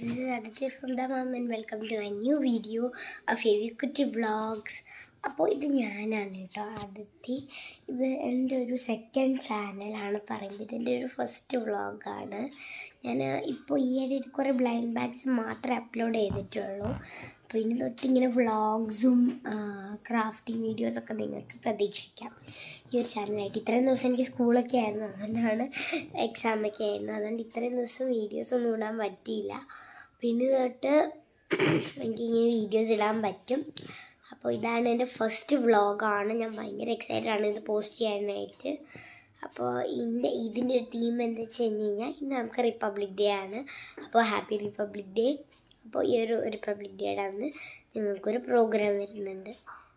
this is Aditya from the Mom and welcome to a new video of Fevikutti Vlogs. അപ്പോൾ ഇത് ഞാനാണ് കേട്ടോ ആദിത്യ ഇത് എൻ്റെ ഒരു സെക്കൻഡ് ചാനലാണ് പറയുമ്പോൾ ഇതിൻ്റെ ഒരു ഫസ്റ്റ് വ്ളോഗാണ് ഞാൻ ഇപ്പോൾ ഈയിടെ ഒരു കുറേ ബ്ലൈൻഡ് ബാഗ്സ് മാത്രമേ അപ്ലോഡ് ചെയ്തിട്ടുള്ളൂ അപ്പോൾ ഇനി തൊട്ട് ഇങ്ങനെ വ്ളോഗ്സും ക്രാഫ്റ്റിംഗ് വീഡിയോസൊക്കെ നിങ്ങൾക്ക് പ്രതീക്ഷിക്കാം ഈ ഒരു ചാനലായിട്ട് ഇത്രയും ദിവസം എനിക്ക് സ്കൂളൊക്കെ ആയിരുന്നു അതുകൊണ്ടാണ് എക്സാമൊക്കെ ആയിരുന്നു അതുകൊണ്ട് ഇത്രയും ദിവസം വീഡിയോസ് ഒന്നും ഇടാൻ പറ്റിയില്ല പിന്നെ തൊട്ട് എനിക്കിങ്ങനെ വീഡിയോസ് ഇടാൻ പറ്റും അപ്പോൾ ഇതാണ് എൻ്റെ ഫസ്റ്റ് വ്ളോഗാണ് ഞാൻ ഭയങ്കര എക്സൈറ്റഡ് ആണ് ഇത് പോസ്റ്റ് ചെയ്യാനായിട്ട് അപ്പോൾ ഇതിൻ്റെ ഇതിൻ്റെ ഒരു തീം എന്താ വെച്ച് കഴിഞ്ഞ് കഴിഞ്ഞാൽ ഇന്ന് നമുക്ക് റിപ്പബ്ലിക് ഡേ ആണ് അപ്പോൾ ഹാപ്പി റിപ്പബ്ലിക് ഡേ അപ്പോൾ ഈ ഒരു റിപ്പബ്ലിക് ഡേയുടെ അന്ന് നിങ്ങൾക്കൊരു പ്രോഗ്രാം വരുന്നുണ്ട്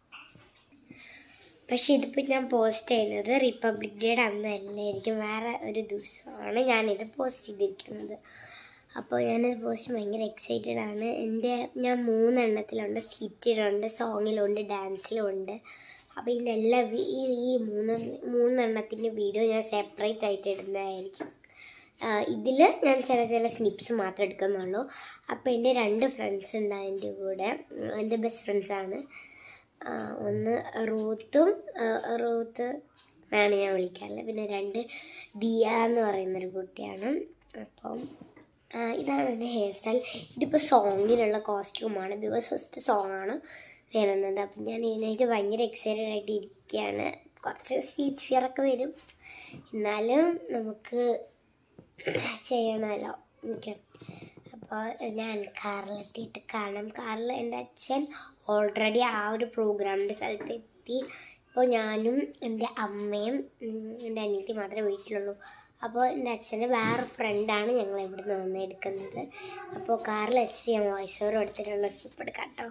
പക്ഷേ ഇതിപ്പോൾ ഞാൻ പോസ്റ്റ് ചെയ്യുന്നത് റിപ്പബ്ലിക് ഡേയുടെ അന്നല്ലായിരിക്കും വേറെ ഒരു ദിവസമാണ് ഞാനിത് പോസ്റ്റ് ചെയ്തിരിക്കുന്നത് അപ്പോൾ ഞാനത് പോസ്റ്റ് ഭയങ്കര എക്സൈറ്റഡ് ആണ് എൻ്റെ ഞാൻ മൂന്നെണ്ണത്തിലുണ്ട് സ്കിറ്റിലുണ്ട് സോങ്ങിലുണ്ട് ഡാൻസിലുണ്ട് അപ്പോൾ ഇതിൻ്റെ എല്ലാ വി- ഈ ഈ മൂന്ന് മൂന്നെണ്ണത്തിൻ്റെ വീഡിയോ ഞാൻ സെപ്പറേറ്റ് ആയിട്ട് ഇടുന്നതായിരിക്കും ഇതിൽ ഞാൻ ചില ചില സ്നിപ്സ് മാത്രമേ എടുക്കുന്നുള്ളൂ അപ്പോൾ എൻ്റെ രണ്ട് ഫ്രണ്ട്സ് ഉണ്ട് അതിൻ്റെ കൂടെ ഉം, എൻ്റെ ബെസ്റ്റ് ഫ്രണ്ട്സാണ് ഒന്ന് റൂത്തും ആ, റൂത്ത് ആണ് ഞാൻ വിളിക്കാറുള്ളത് പിന്നെ രണ്ട് ദിയ എന്ന് പറയുന്നൊരു കുട്ടിയാണ് അപ്പം ആ, ഇതാണ് എൻ്റെ ഹെയർ സ്റ്റൈൽ ഇതിപ്പോൾ സോങ്ങിനുള്ള കോസ്റ്റ്യൂമാണ് ബിക്കോസ് ഫസ്റ്റ് സോങ്ങാണ് വരുന്നത് അപ്പം ഞാൻ ഇതിനായിട്ട് ഭയങ്കര എക്സൈറ്റഡ് ആയിട്ട് ഇരിക്കുകയാണ് കുറച്ച് സ്പീച്ച് ഫിയർ ഒക്കെ വരും എന്നാലും നമുക്ക് ചെയ്യണമല്ലോ ഓക്കെ അപ്പോൾ ഞാൻ കാറിലെത്തിയിട്ട് കാണാം കാറിൽ എൻ്റെ അച്ഛൻ ഓൾറെഡി ആ ഒരു പ്രോഗ്രാമിൻ്റെ സ്ഥലത്തെത്തി ഇപ്പോൾ ഞാനും എൻ്റെ അമ്മയും ഉം, എൻ്റെ അനിയത്തി മാത്രമേ വീട്ടിലുള്ളൂ അപ്പോൾ എൻ്റെ അച്ഛൻ്റെ വേറെ ഫ്രണ്ടാണ് ഞങ്ങൾ ഇവിടുന്ന് വന്ന് എടുക്കുന്നത് അപ്പോൾ കാറിൽ വെച്ചിട്ട് ഞാൻ വോയിസ് ഓവർ എടുത്തിട്ടുള്ള സ്ലിപ്പ് എടുക്കാം കേട്ടോ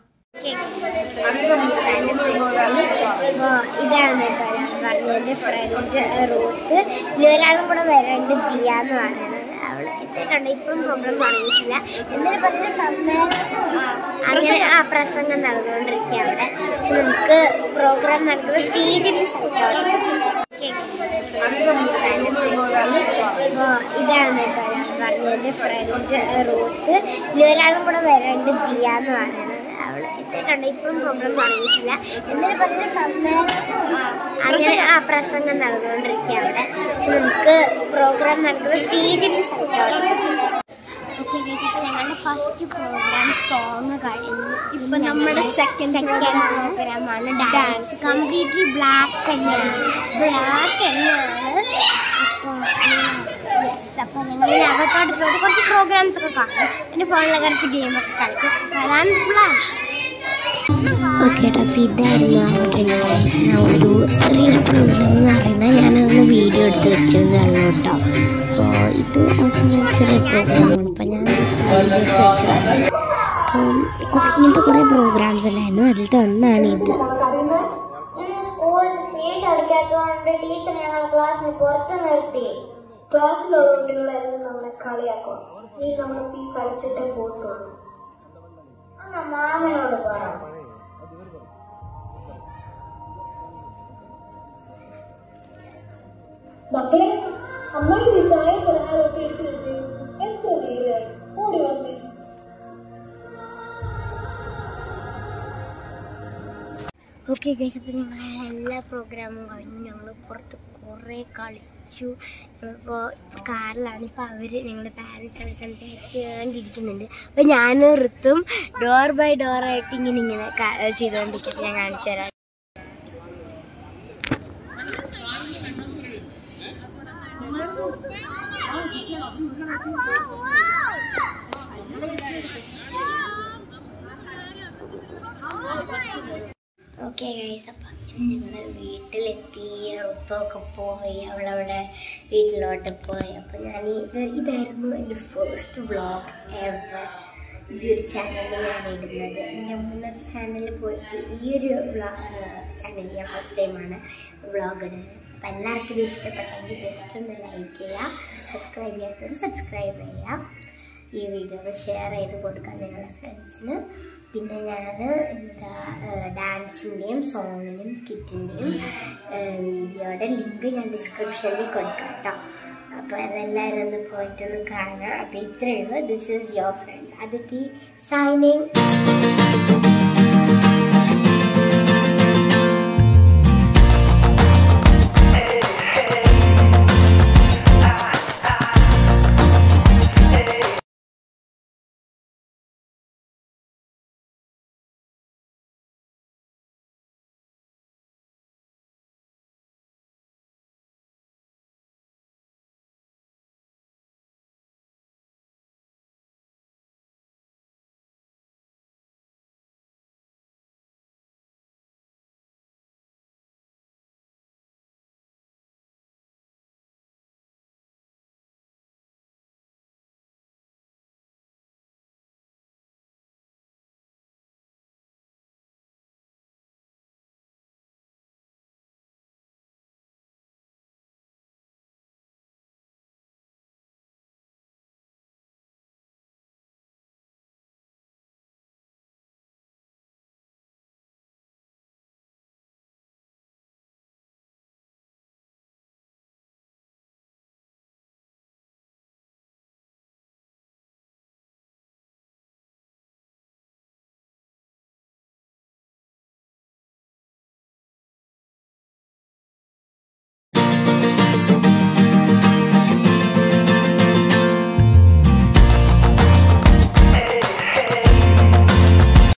അപ്പോൾ ഇതാണ് കേട്ടോ ഞാൻ പറഞ്ഞ എൻ്റെ ഫ്രണ്ട് റൂത്ത് ഇനി ഒരാളും കൂടെ വരാണ്ട് ദിയ എന്ന് പറയുന്നത് അവൾ എത്തിയിട്ടുണ്ട് ഇപ്പം പ്രോഗ്രാം തുടങ്ങിയിട്ടില്ല എന്തൊരു പറഞ്ഞ സമ്മേളനം അങ്ങനെ ആ പ്രസംഗം നടന്നുകൊണ്ടിരിക്കുക അവിടെ നമുക്ക് പ്രോഗ്രാം നടക്കുന്ന സ്റ്റേജിൻ്റെ സ്ഥലത്താണ് അപ്പോൾ ഇതാണ് കേട്ടോ ഞാൻ പറഞ്ഞ എൻ്റെ ഫ്രണ്ട് റൂത്ത് ഇനി ഒരാളും കൂടെ വരാണ്ട് ദിയ എന്ന് പറയുന്നത് അവൾ എത്തിയിട്ടുണ്ട് ഇപ്പം പ്രോഗ്രാം തുടങ്ങിയിട്ടില്ല എന്തൊരു പറഞ്ഞ സമ്മേളനം അങ്ങനെ ആ പ്രസംഗം നടന്നുകൊണ്ടിരിക്കുക അവിടെ നമുക്ക് പ്രോഗ്രാം നടക്കുന്ന സ്റ്റേജിൻ്റെ സ്ഥലത്താണ് ഓക്കെ ഞങ്ങളുടെ ഫസ്റ്റ് പ്രോഗ്രാം സോങ് കഴിഞ്ഞു ഇപ്പൊ നമ്മുടെ സെക്കൻഡ് സെക്കൻഡ് പ്രോഗ്രാമാണ് ഡാൻസ് കംപ്ലീറ്റ്ലി ബ്ലാക്ക് തന്നെയാണ് ബ്ലാക്ക് തന്നെയാണ് അപ്പോൾ യെസ് അപ്പോൾ ഞങ്ങൾ അകത്തോട്ട് പോയിട്ട് കുറച്ച് പ്രോഗ്രാംസ് ഒക്കെ കാണും എൻ്റെ ഫോണിലെ കുറച്ച് ഗെയിമൊക്കെ കളിക്കും അതാണ് പ്ലാൻ ഓക്കെ കേട്ടോ അപ്പോൾ ഇതായിരുന്നു അവിടെ ഉണ്ടായിരുന്ന ഒരു ചെറിയൊരു പ്രോഗ്രാം എന്ന് പറയുന്നത് ഞാനതൊന്ന് വീഡിയോ എടുത്ത് വെച്ചിരുന്നതാണ് കേട്ടോ അപ്പോൾ ഇത് അവിടെ ചെറിയ പ്രോഗ്രാമാണ് അപ്പോൾ ഞാൻ വീഡിയോ എടുത്ത് വെച്ചതാണ് അപ്പം കൊ- ഇങ്ങനത്തെ കുറേ പ്രോഗ്രാംസ് ഉണ്ടായിരുന്നു അതിലത്തെ ഒന്നാണ് ഇത് സ്കൂളിൽ ഫീസ് അടിക്കാത്തതുകൊണ്ട് ടീച്ചർ ഞങ്ങൾ ക്ലാസ്സിന് പുറത്ത് നിർത്തി ക്ലാസ്സിലുള്ള കുട്ടികളെല്ലാം നമ്മളെ കളിയാക്കും നീ നമ്മുടെ ഫീസ് അടിച്ചിട്ടേ പോയിട്ടുള്ളൂ എന്നാ മാമനോട് പറ മക്കളെ അമ്മായി നീ ചായ പലഹാരമൊക്കെ എടുത്തു വെച്ച് എത്ര നേരമായി ഓടി വന്നേ ഓക്കെ ഗൈസ് അപ്പോൾ ഞങ്ങൾ എല്ലാ പ്രോഗ്രാമും കഴിഞ്ഞു ഞങ്ങൾ പുറത്ത് കുറേ കളിച്ചു ഞങ്ങളിപ്പോൾ കാറിലാണ് ഇപ്പോൾ അവർ ഞങ്ങളുടെ പാരൻസ് അവർ സംസാരിച്ചുകൊണ്ടിരിക്കുന്നുണ്ട് അപ്പോൾ ഞാൻ ഋത്തും ഡോർ ബൈ ഡോർ ആയിട്ട് ഇങ്ങനെ ഇങ്ങനെ ക- ചെയ്തുകൊണ്ടിരിക്കുന്നത് ഞാൻ കാണിച്ചു തരാം ഓക്കെ ഗൈസ് അപ്പം അങ്ങനെ ഞങ്ങൾ വീട്ടിലെത്തി ഋത്തുമൊക്കെ പോയി അവളവിടെ വീട്ടിലോട്ട് പോയി അപ്പം ഞാൻ ഇത് ഇതായിരുന്നു എൻ്റെ ഫസ്റ്റ് വ്ളോഗ് എവർ ഈ ഒരു ചാനലിൽ ഞാൻ ഇടുന്നത് എൻ്റെ മൂന്നത്തെ ചാനലിൽ പോയിട്ട് ഈ ഒരു ചാനലിൽ ഞാൻ ഫസ്റ്റ് ടൈമാണ് വ്ളോഗ് ഇടുന്നത് അപ്പം എല്ലാവർക്കും ഇത് ഇഷ്ടപ്പെട്ടെങ്കിൽ ജസ്റ്റ് ഒന്ന് ലൈക്ക് ചെയ്യുക സബ്സ്ക്രൈബ് ചെയ്യാത്തവർ സബ്സ്ക്രൈബ് ചെയ്യുക ഈ വീഡിയോ ഒന്ന് ഷെയർ ചെയ്ത് കൊടുക്കാം നിങ്ങളുടെ ഫ്രണ്ട്സിന് പിന്നെ ഞാൻ എന്താ ഡാൻസിൻ്റെയും സോങ്ങിൻ്റെയും സ്കിറ്റിൻ്റെയും വീഡിയോയുടെ ലിങ്ക് ഞാൻ ഡിസ്ക്രിപ്ഷനിൽ കൊടുക്കാം കേട്ടോ അപ്പോൾ അതെല്ലാവരും ഒന്ന് പോയിട്ടൊന്ന് കാണാം അപ്പോൾ ഇത്രയേ ഉള്ളൂ this is your friend Athithi signing